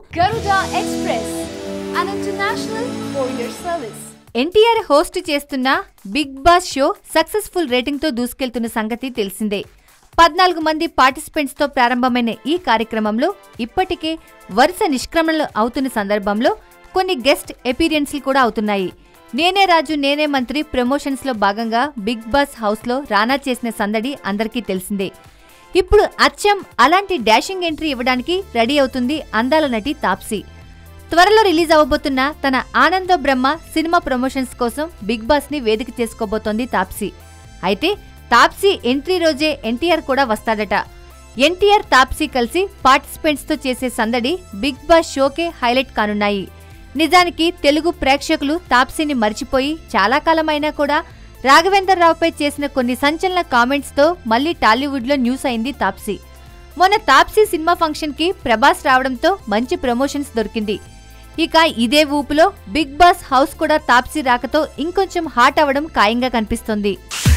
Garuda Express, an international courier service. NTR host చేస్తున్న Bigg Boss show successful రేటింగ్తో దూసుకెళ్తున్న సంగతి తెలిసిందే పద్నాలుగు మంది పార్టిసిపెంట్స్ తో ప్రారంభమైన ఈ కార్యక్రమంలో ఇప్పటికే వరుస నిష్క్రమణలు అవుతున్న సందర్భంలో కొన్ని గెస్ట్ ఎపీరియన్స్లు కూడా అవుతున్నాయి నేనే రాజు నేనే మంత్రి ప్రమోషన్స్ లో భాగంగా బిగ్ బాస్ హౌస్ లో రానా చేసిన సందడి అందరికీ తెలిసిందే ఇప్పుడు అచ్చం అలాంటి డాషింగ్ ఎంట్రీ ఇవ్వడానికి రెడీ అవుతుంది అందాల నటి తాప్సీ త్వరలో రిలీజ్ అవ్వబోతున్న తన ఆనంద బ్రహ్మ సినిమా ప్రమోషన్స్ కోసం బిగ్ బాస్ ని వేదిక చేసుకోబోతోంది తాప్సీ అయితే తాప్సీ ఎంట్రీ రోజే ఎన్టీఆర్ కూడా వస్తాడట ఎన్టీఆర్ తాప్సీ కలిసి పార్టిసిపెంట్స్ తో చేసే సందడి బిగ్ బాస్ షోకే హైలైట్ కానున్నాయి నిజానికి తెలుగు ప్రేక్షకులు తాప్సీని మర్చిపోయి చాలా కాలమైనా కూడా రాఘవేందర్ రావుపై చేసిన కొన్ని సంచలన కామెంట్స్ తో మళ్ళీ టాలీవుడ్ లో న్యూస్ అయింది తాప్సీ మొన్న తాప్సీ సినిమా ఫంక్షన్ కి ప్రభాస్ రావడంతో మంచి ప్రమోషన్స్ దొరికింది ఇక ఇదే ఊపులో బిగ్ బాస్ హౌస్ కూడా తాప్సీ రాకతో ఇంకొంచెం హాట్ అవ్వడం ఖాయంగా కనిపిస్తోంది